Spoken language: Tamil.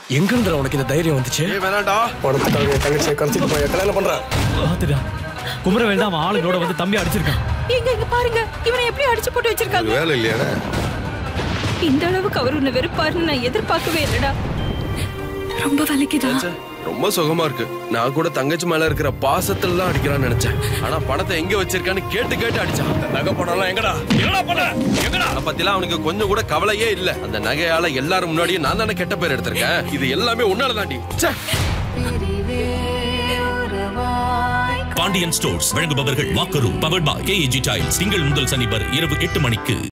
எங்க இருந்து உனக்கு இந்த தைரியம் வந்துச்சு ஏய் வேணாடா பணத்துக்காக என் தங்கச்சியை கடத்திட்டு போய் கல்யாணம் பண்றேன் பாத்துடா குமர வேண்டாம் அவன் ஆளுங்களோட வந்து தம்பி அடிச்சிருக்கான் எங்க இங்க பாருங்க இவனை எப்படி அடிச்சு போட்டு வச்சிருக்காங்க வேலை இல்லையாடா இந்த அளவுக்கு அவர் உன்னை வெறுப்பாருன்னு நான் எதிர்பார்க்கவே இல்லடா ரொம்ப வலிக்குதா ச்சே, ரொம்ப சுகமா இருக்கு நான் கூட தங்கச்சி மேல இருக்கிற பாசத்துல தான் அடிக்கிறான்னு நினைச்சேன் ஆனா பணத்தை எங்க வச்சிருக்கான்னு கேட்டு கேட்டு அடிச்சான் அந்த நகை பணம்லாம் எங்கடா எங்கடா பண்ண எங்கடா அதை பத்திலாம் அவனுக்கு கொஞ்சம் கூட கவலையே இல்ல அந்த நகையால எல்லாரும் முன்னாடியும் நான் தானே கெட்ட பேர் எடுத்திருக்கேன் இது எல்லாமே உன்னால தாண்டி ச்சே பாண்டியன் ஸ்டோர்ஸ் வழங்குபவர்கள் வாக்கரு பவர்ட் பாய் கேஏஜி டைல்ஸ் திங்கள் முதல் சனி வரை இரவு எட்டு மணிக்கு